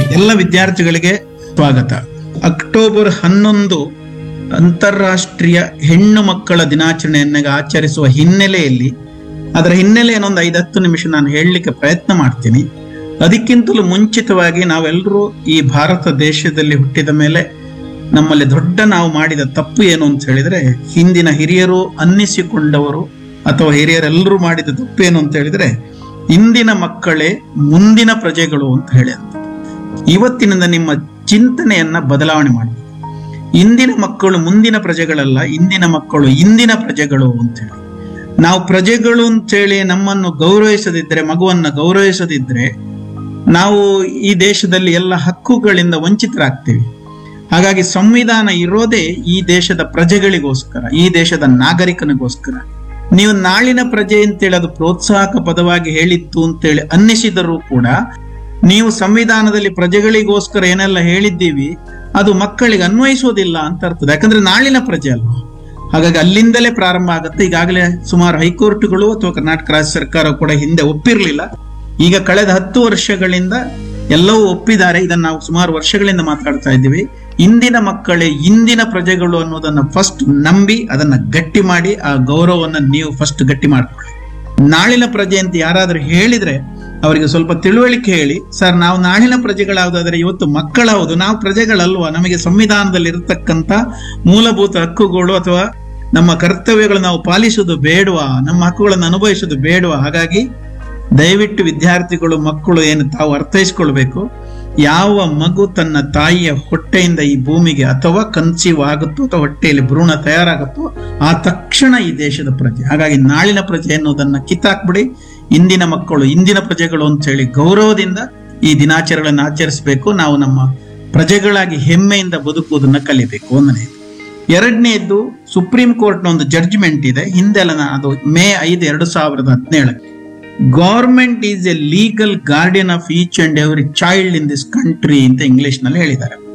ಎಲ್ಲ ವಿದ್ಯಾರ್ಥಿಗಳಿಗೆ ಸ್ವಾಗತ ಅಕ್ಟೋಬರ್ ಹನ್ನೊಂದು ಅಂತಾರಾಷ್ಟ್ರೀಯ ಹೆಣ್ಣು ಮಕ್ಕಳ ದಿನಾಚರಣೆಯನ್ನ ಆಚರಿಸುವ ಹಿನ್ನೆಲೆಯಲ್ಲಿ ಅದರ ಹಿನ್ನೆಲೆ ಒಂದು ಐದು ಹತ್ತು ನಿಮಿಷ ನಾನು ಹೇಳಲಿಕ್ಕೆ ಪ್ರಯತ್ನ ಮಾಡ್ತೀನಿ ಅದಕ್ಕಿಂತಲೂ ಮುಂಚಿತವಾಗಿ ನಾವೆಲ್ಲರೂ ಈ ಭಾರತ ದೇಶದಲ್ಲಿ ಹುಟ್ಟಿದ ಮೇಲೆ ನಮ್ಮಲ್ಲಿ ದೊಡ್ಡ ನಾವು ಮಾಡಿದ ತಪ್ಪು ಏನು ಅಂತ ಹೇಳಿದ್ರೆ ಹಿಂದಿನ ಹಿರಿಯರು ಅನ್ನಿಸಿಕೊಂಡವರು ಅಥವಾ ಹಿರಿಯರೆಲ್ಲರೂ ಮಾಡಿದ ತಪ್ಪು ಏನು ಅಂತ ಹೇಳಿದ್ರೆ ಇಂದಿನ ಮಕ್ಕಳೇ ಮುಂದಿನ ಪ್ರಜೆಗಳು ಅಂತ ಹೇಳಿ ಅಂತ ಇವತ್ತಿನಿಂದ ನಿಮ್ಮ ಚಿಂತನೆಯನ್ನ ಬದಲಾವಣೆ ಮಾಡಿ ಇಂದಿನ ಮಕ್ಕಳು ಮುಂದಿನ ಪ್ರಜೆಗಳಲ್ಲ ಇಂದಿನ ಮಕ್ಕಳು ಇಂದಿನ ಪ್ರಜೆಗಳು ಅಂತೇಳಿ ನಾವು ಪ್ರಜೆಗಳು ಅಂತೇಳಿ ನಮ್ಮನ್ನು ಗೌರವಿಸದಿದ್ರೆ ಮಗುವನ್ನ ಗೌರವಿಸದಿದ್ರೆ ನಾವು ಈ ದೇಶದಲ್ಲಿ ಎಲ್ಲ ಹಕ್ಕುಗಳಿಂದ ವಂಚಿತರಾಗ್ತೀವಿ ಹಾಗಾಗಿ ಸಂವಿಧಾನ ಇರೋದೇ ಈ ದೇಶದ ಪ್ರಜೆಗಳಿಗೋಸ್ಕರ ಈ ದೇಶದ ನಾಗರಿಕನಿಗೋಸ್ಕರ ನೀವು ನಾಳಿನ ಪ್ರಜೆ ಅಂತೇಳಿ ಅದು ಪ್ರೋತ್ಸಾಹಕ ಪದವಾಗಿ ಹೇಳಿತ್ತು ಅಂತೇಳಿ ಅನ್ನಿಸಿದರೂ ಕೂಡ ನೀವು ಸಂವಿಧಾನದಲ್ಲಿ ಪ್ರಜೆಗಳಿಗೋಸ್ಕರ ಏನೆಲ್ಲ ಹೇಳಿದ್ದೀವಿ ಅದು ಮಕ್ಕಳಿಗೆ ಅನ್ವಯಿಸೋದಿಲ್ಲ ಅಂತ ಅರ್ಥದ ಯಾಕಂದ್ರೆ ನಾಳಿನ ಪ್ರಜೆ ಅಲ್ವಾ ಹಾಗಾಗಿ ಅಲ್ಲಿಂದಲೇ ಪ್ರಾರಂಭ ಆಗುತ್ತೆ ಈಗಾಗಲೇ ಸುಮಾರು ಹೈಕೋರ್ಟ್ಗಳು ಅಥವಾ ಕರ್ನಾಟಕ ರಾಜ್ಯ ಸರ್ಕಾರ ಕೂಡ ಹಿಂದೆ ಒಪ್ಪಿರಲಿಲ್ಲ ಈಗ ಕಳೆದ ಹತ್ತು ವರ್ಷಗಳಿಂದ ಎಲ್ಲವೂ ಒಪ್ಪಿದ್ದಾರೆ ಇದನ್ನ ನಾವು ಸುಮಾರು ವರ್ಷಗಳಿಂದ ಮಾತಾಡ್ತಾ ಇದ್ದೀವಿ ಇಂದಿನ ಮಕ್ಕಳೇ ಇಂದಿನ ಪ್ರಜೆಗಳು ಅನ್ನೋದನ್ನ ಫಸ್ಟ್ ನಂಬಿ ಅದನ್ನ ಗಟ್ಟಿ ಮಾಡಿ ಆ ಗೌರವವನ್ನ ನೀವು ಫಸ್ಟ್ ಗಟ್ಟಿ ಮಾಡ್ಕೊಳ್ಳಿ ನಾಳಿನ ಪ್ರಜೆ ಅಂತ ಯಾರಾದ್ರೂ ಹೇಳಿದ್ರೆ ಅವರಿಗೆ ಸ್ವಲ್ಪ ತಿಳುವಳಿಕೆ ಹೇಳಿ ಸರ್ ನಾವು ನಾಳಿನ ಪ್ರಜೆಗಳಾವುದಾದ್ರೆ ಇವತ್ತು ಮಕ್ಕಳಾವುದು ನಾವು ಪ್ರಜೆಗಳಲ್ವಾ ನಮಗೆ ಸಂವಿಧಾನದಲ್ಲಿ ಇರತಕ್ಕಂತ ಮೂಲಭೂತ ಹಕ್ಕುಗಳು ಅಥವಾ ನಮ್ಮ ಕರ್ತವ್ಯಗಳು ನಾವು ಪಾಲಿಸುವುದು ಬೇಡವಾ ನಮ್ಮ ಹಕ್ಕುಗಳನ್ನು ಅನುಭವಿಸುವುದು ಬೇಡವಾ ಹಾಗಾಗಿ ದಯವಿಟ್ಟು ವಿದ್ಯಾರ್ಥಿಗಳು ಮಕ್ಕಳು ಏನು ತಾವು ಅರ್ಥೈಸ್ಕೊಳ್ಬೇಕು ಯಾವ ಮಗು ತನ್ನ ತಾಯಿಯ ಹೊಟ್ಟೆಯಿಂದ ಈ ಭೂಮಿಗೆ ಅಥವಾ ಕನ್ಸೀವ್ ಆಗುತ್ತೋ ಅಥವಾ ಹೊಟ್ಟೆಯಲ್ಲಿ ಭ್ರೂಣ ತಯಾರಾಗುತ್ತೋ ಆ ತಕ್ಷಣ ಈ ದೇಶದ ಪ್ರಜೆ ಹಾಗಾಗಿ ನಾಳಿನ ಪ್ರಜೆ ಅನ್ನೋದನ್ನ ಕಿತ್ತಾಕ್ಬಿಡಿ ಇಂದಿನ ಮಕ್ಕಳು ಇಂದಿನ ಪ್ರಜೆಗಳು ಅಂತ ಹೇಳಿ ಗೌರವದಿಂದ ಈ ದಿನಾಚರಣೆಗಳನ್ನು ಆಚರಿಸಬೇಕು ನಾವು ನಮ್ಮ ಪ್ರಜೆಗಳಾಗಿ ಹೆಮ್ಮೆಯಿಂದ ಬದುಕುವುದನ್ನ ಕಲಿಬೇಕು ಒಂದನೇ ಎರಡನೇದ್ದು ಸುಪ್ರೀಂ ಕೋರ್ಟ್ನ ಒಂದು ಜಡ್ಜ್ಮೆಂಟ್ ಇದೆ ಹಿಂದೆಲ್ಲ ನಾನು ಅದು ಮೇ ಐದು ಎರಡು ಸಾವಿರದ ಹದಿನೇಳಕ್ಕೆ government is a legal guardian of each and every child in this country ಅಂತ ಇಂಗ್ಲಿಷ್ ನಲ್ಲಿ ಹೇಳಿದ್ದಾರೆ